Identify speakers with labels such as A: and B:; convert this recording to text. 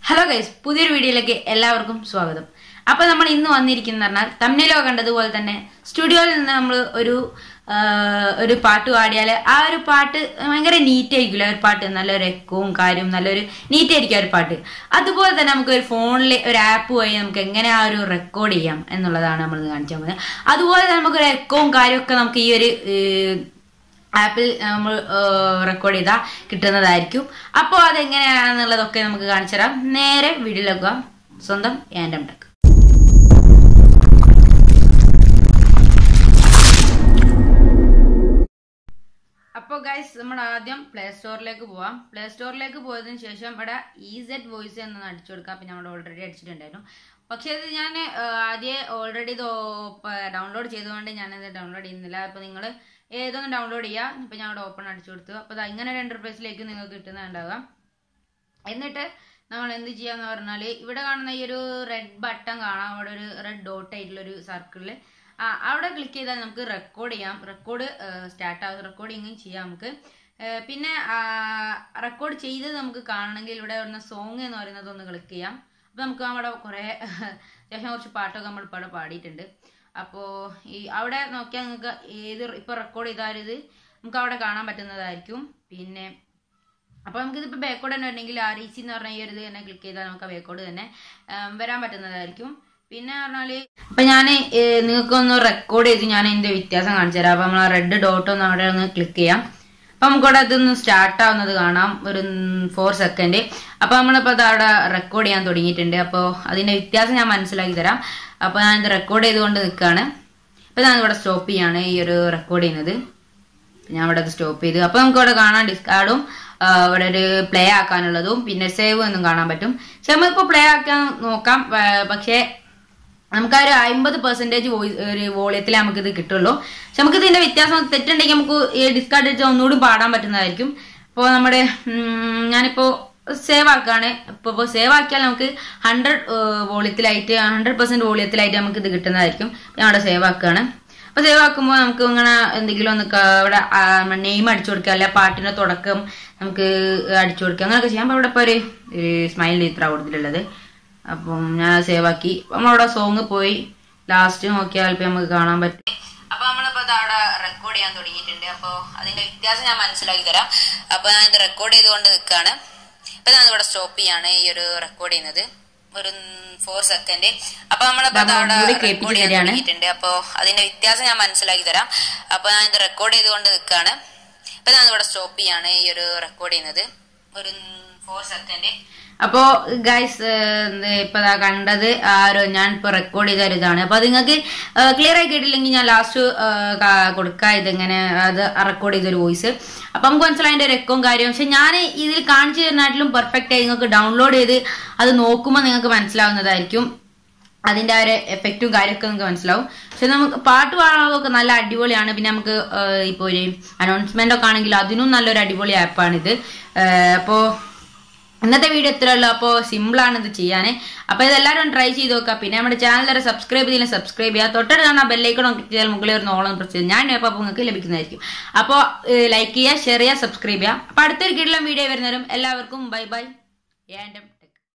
A: Hello guys പുതിയൊരു വീഡിയോയിലേക്ക് എല്ലാവർക്കും സ്വാഗതം അപ്പൊ നമ്മൾ ഇന്ന് വന്നിരിക്കുന്ന പറഞ്ഞാൽ തമ്മിലോ കണ്ടതുപോലെ തന്നെ സ്റ്റുഡിയോയിൽ നിന്ന് നമ്മൾ ഒരു ആ, ഒരു പാട്ട് പാടിയാൽ ആ ഒരു പാട്ട് ഭയങ്കര നീറ്റ് ആയിരിക്കില്ല ഒരു പാട്ട് നല്ലൊരു എക്കവും കാര്യവും നല്ലൊരു നീറ്റ് ആയിരിക്കും ആ ഒരു പാട്ട് അതുപോലെ തന്നെ നമുക്ക് ഒരു ഫോണിൽ ഒരു ആപ്പ് വഴി നമുക്ക് എങ്ങനെ ആ ഒരു റെക്കോർഡ് ചെയ്യാം എന്നുള്ളതാണ് നമ്മൾ കാണിച്ചാൽ മതി അതുപോലെ തന്നെ നമുക്ക് ഒരു എക്കവും കാര്യമൊക്കെ നമുക്ക് ഈ ഒരു ഏർ, ആപ്പിൽ നമ്മൾ റെക്കോർഡ് ചെയ്താൽ കിട്ടുന്നതായിരിക്കും അപ്പോൾ അതെങ്ങനെയാണെന്നുള്ളതൊക്കെ നമുക്ക് കാണിച്ചു തരാം നേരെ വീഡിയോയിലേക്ക് പോകാം. സ്വന്തം ആൻഡം ടെക് അപ്പോൾ ഗൈസ് നമ്മൾ ആദ്യം പ്ലേ സ്റ്റോറിലേക്ക് പോവാം പ്ലേ സ്റ്റോറിലേക്ക് പോയതിനു ശേഷം ഇവിടെ ഇ സെഡ് വോയിസ് എന്ന് അടിച്ചു കൊടുക്കാം പിന്നെ നമ്മൾ ഓൾറെഡി അടിച്ചിട്ടുണ്ടായിരുന്നു പക്ഷേ ഇത് ഞാൻ ആദ്യം ഓൾറെഡി ഇത് ഡൗൺലോഡ് ചെയ്തുകൊണ്ട് ഞാനിത് ഡൗൺലോഡ് ചെയ്യുന്നില്ല അപ്പോൾ നിങ്ങൾ ഏതൊന്ന് ഡൗൺലോഡ് ചെയ്യുക ഇപ്പം ഞാൻ അവിടെ ഓപ്പൺ അടിച്ചു കൊടുത്തു അപ്പോൾ അത് ഇങ്ങനെ രണ്ട് റുപ്പീസിലേക്ക് നിങ്ങൾക്ക് കിട്ടുന്നുണ്ടാവുക എന്നിട്ട് നമ്മൾ എന്ത് ചെയ്യാന്ന് പറഞ്ഞാൽ ഇവിടെ കാണുന്ന ഈ ഒരു റെഡ് ബട്ടൺ കാണാം അവിടെ ഒരു റെഡ് ഡോട്ട് ആയിട്ടുള്ള ഒരു സർക്കിളിൽ ആ അവിടെ ക്ലിക്ക് ചെയ്താൽ നമുക്ക് റെക്കോർഡ് ചെയ്യാം റെക്കോർഡ് സ്റ്റാർട്ട് ആവും റെക്കോർഡിങ്ങും ചെയ്യാം നമുക്ക് ഏ, പിന്നെ റെക്കോർഡ് ചെയ്തത് നമുക്ക് കാണണമെങ്കിൽ ഇവിടെ വരുന്ന സോങ് എന്ന് പറയുന്നത് ഒന്ന് ക്ലിക്ക് ചെയ്യാം അപ്പോൾ നമുക്ക് അവിടെ കുറേ അത്യാവശ്യം കുറച്ച് പാട്ടൊക്കെ നമ്മൾ ഇപ്പോൾ അവിടെ പാടിയിട്ടുണ്ട് അപ്പോൾ ഈ അവിടെ നോക്കിയാൽ നിങ്ങൾക്ക് ഏത് ഇപ്പോൾ റെക്കോർഡ് ചെയ്താലും ഇത് നമുക്ക് അവിടെ കാണാൻ പറ്റുന്നതായിരിക്കും പിന്നെ അപ്പോൾ നമുക്കിതിപ്പോൾ ബാക്കോഡ് തന്നെ വരണമെങ്കിൽ ആർ ഇ സി എന്ന് പറഞ്ഞ ഈ ഒരു ഇത് തന്നെ ക്ലിക്ക് ചെയ്താൽ നമുക്ക് ബാക്കോഡ് തന്നെ ഉം, വരാൻ പറ്റുന്നതായിരിക്കും പിന്നെ പറഞ്ഞാൽ അപ്പം ഞാൻ നിങ്ങൾക്കൊന്ന് റെക്കോർഡ് ചെയ്ത് ഞാൻ അതിൻ്റെ വ്യത്യാസം കാണിച്ചു തരാം അപ്പോൾ നമ്മൾ റെഡ് ഡോട്ട് ഒന്ന് അവിടെ ഒന്ന് ക്ലിക്ക് ചെയ്യാം അപ്പം നമുക്കവിടെ അതൊന്ന് സ്റ്റാർട്ട് ആവുന്നത് കാണാം ഒരു ഫോർ സെക്കൻഡ് അപ്പോൾ നമ്മളിപ്പോൾ അത് അവിടെ റെക്കോർഡ് ചെയ്യാൻ തുടങ്ങിയിട്ടുണ്ട് അപ്പോൾ അതിൻ്റെ വ്യത്യാസം ഞാൻ മനസ്സിലാക്കി തരാം അപ്പോൾ ഞാൻ ഇത് റെക്കോർഡ് ചെയ്തുകൊണ്ട് നിൽക്കുകയാണ് അപ്പോൾ ഞാൻ ഇവിടെ സ്റ്റോപ്പ് ചെയ്യാണ് ഈ ഒരു റെക്കോർഡ് ചെയ്യുന്നത് ഞാൻ ഇവിടെ സ്റ്റോപ്പ് ചെയ്തു അപ്പൊ നമുക്ക് ഇവിടെ കാണാൻ ഡിസ്കാർഡും ഇവിടെ ഒരു പ്ലേ ആക്കാനുള്ളതും പിന്നെ സേവ് എന്നും കാണാൻ പറ്റും പക്ഷെ നമ്മളിപ്പോ പ്ലേ ആക്കാൻ നോക്കാം ആ, പക്ഷേ നമുക്ക് ആ ഒരു അമ്പത് പെർസെന്റേജ് ഒരു വോളിയത്തിലേ നമുക്ക് ഇത് കിട്ടുള്ളൂ പക്ഷെ നമുക്ക് ഇതിന്റെ വ്യത്യാസം തെറ്റുണ്ടെങ്കിൽ നമുക്ക് ഈ ഡിസ്കാർഡ് വെച്ച് ഒന്നുകൂടി പാടാൻ പറ്റുന്നതായിരിക്കും അപ്പോൾ നമ്മുടെ ഉം, ഞാനിപ്പോ സേവ് ആക്കാണ് ഇപ്പോൾ സേവ് ആക്കിയാൽ നമുക്ക് ഹൺഡ്രഡ് വോളിയത്തിലായിട്ട് ഹൺഡ്രഡ് പെർസെന്റ് വോളിയത്തിലായിട്ട് നമുക്ക് ഇത് കിട്ടുന്നതായിരിക്കും ഞാൻ അവിടെ സേവ് ആക്കുകയാണ് അപ്പൊ സേവ് ആക്കുമ്പോൾ നമുക്ക് ഇങ്ങനെ എന്തെങ്കിലും ഒന്ന് ക- ഇവിടെ നെയിം അടിച്ചു കൊടുക്കുക അല്ലെ പാട്ടിന്റെ തുടക്കം നമുക്ക് അടിച്ചു കൊടുക്കുക അങ്ങനെയൊക്കെ ചെയ്യാം അപ്പൊ ഇവിടെ ഇപ്പൊ ഒരു സ്മൈൽ ഇത്ര കൊടുത്തിട്ടുള്ളത് അപ്പം ഞാൻ സേവ് ആക്കി നമ്മളവിടെ സോങ് പോയി ലാസ്റ്റ് നോക്കിയാൽ ഇപ്പൊ നമുക്ക് കാണാൻ പറ്റും അപ്പൊ നമ്മളിപ്പോ ഇത് അവിടെ റെക്കോർഡ് ചെയ്യാൻ തുടങ്ങിയിട്ടുണ്ട് അപ്പൊ അതിന്റെ വ്യത്യാസം ഞാൻ മനസ്സിലാക്കി തരാം അപ്പൊ ഞാൻ ഇത് റെക്കോർഡ് ചെയ്തുകൊണ്ട് നിൽക്കുകയാണ് ഇപ്പൊ ഞാൻ ഇവിടെ സ്റ്റോപ്പ് ചെയ്യാണ് ഈ ഒരു റെക്കോർഡ് ചെയ്യുന്നത് ഒരു ഫോർ സെക്കൻഡ് അപ്പൊ നമ്മളിപ്പോ ഇത് അവിടെ റെക്കോർഡ് ചെയ്യാൻ തുടങ്ങിയിട്ടുണ്ട് അപ്പൊ അതിന്റെ വ്യത്യാസം ഞാൻ മനസ്സിലാക്കി തരാം അപ്പൊ ഞാൻ ഇത് റെക്കോർഡ് ചെയ്തുകൊണ്ട് നിൽക്കുകയാണ് ഇപ്പൊ ഞാൻ ഇവിടെ സ്റ്റോപ്പ് ചെയ്യാണ് ഈ ഒരു റെക്കോർഡ് ചെയ്യുന്നത് ഒരു ഫോർ സെക്കൻഡ് അപ്പോ ഗൈസ് ഇപ്പൊ ദാ കണ്ടത് ആ ഒരു ഞാൻ ഇപ്പൊ റെക്കോർഡ് ചെയ്ത ഒരു ഇതാണ് അപ്പൊ അത് നിങ്ങൾക്ക് ക്ലിയർ ആയി കേട്ടില്ലെങ്കിൽ ഞാൻ ലാസ്റ്റ് കൊടുക്കാം ഇതെങ്ങനെ അത് റെക്കോർഡ് ചെയ്തൊരു വോയിസ് അപ്പൊ നമുക്ക് മനസ്സിലായി അതിന്റെ രക്കവും കാര്യം പക്ഷെ ഞാൻ ഇതിൽ കാണിച്ചു തരുന്നതിനാട്ടിലും പെർഫെക്റ്റ് ആയി നിങ്ങൾക്ക് ഡൗൺലോഡ് ചെയ്ത് അത് നോക്കുമ്പോൾ നിങ്ങൾക്ക് മനസ്സിലാവുന്നതായിരിക്കും അതിന്റെ ആ ഒരു എഫക്റ്റും കാര്യമൊക്കെ നമുക്ക് മനസ്സിലാവും പക്ഷെ നമുക്ക് പാട്ട് പാടാനൊക്കെ നല്ല അടിപൊളിയാണ് പിന്നെ നമുക്ക് ഇപ്പോൾ ഒരു അനൗൺസ്മെന്റ് ഒക്കെ ആണെങ്കിൽ അതിനും നല്ലൊരു അടിപൊളി ആപ്പാണിത് അപ്പോൾ ഇന്നത്തെ വീഡിയോ ഇത്രേ ഉള്ളൂ അപ്പോൾ സിമ്പിളാണ് ഇത് ചെയ്യാൻ അപ്പോൾ ഇതെല്ലാവരും ട്രൈ ചെയ്ത് നോക്കുക പിന്നെ നമ്മുടെ ചാനൽ വരെ സബ്സ്ക്രൈബ് ചെയ്തില്ല സബ്സ്ക്രൈബ് ചെയ്യുക തൊട്ടടുത്ത് കാണാൻ ബെല്ലൈക്കണം ക്ലിക്ക് ചെയ്താൽ മുകളിൽ ഒരു നോളം പ്രസ് ചെയ്ത് ഞാൻ അപ്പോൾ നിങ്ങൾക്ക് ലഭിക്കുന്നതായിരിക്കും അപ്പോൾ ലൈക്ക് ചെയ്യുക ഷെയർ ചെയ്യുക സബ്സ്ക്രൈബ് ചെയ്യുക അപ്പോൾ അടുത്തൊരു കിടലം വീഡിയോ വരുന്നവരും എല്ലാവർക്കും ബൈ ബൈ ആൻഡ്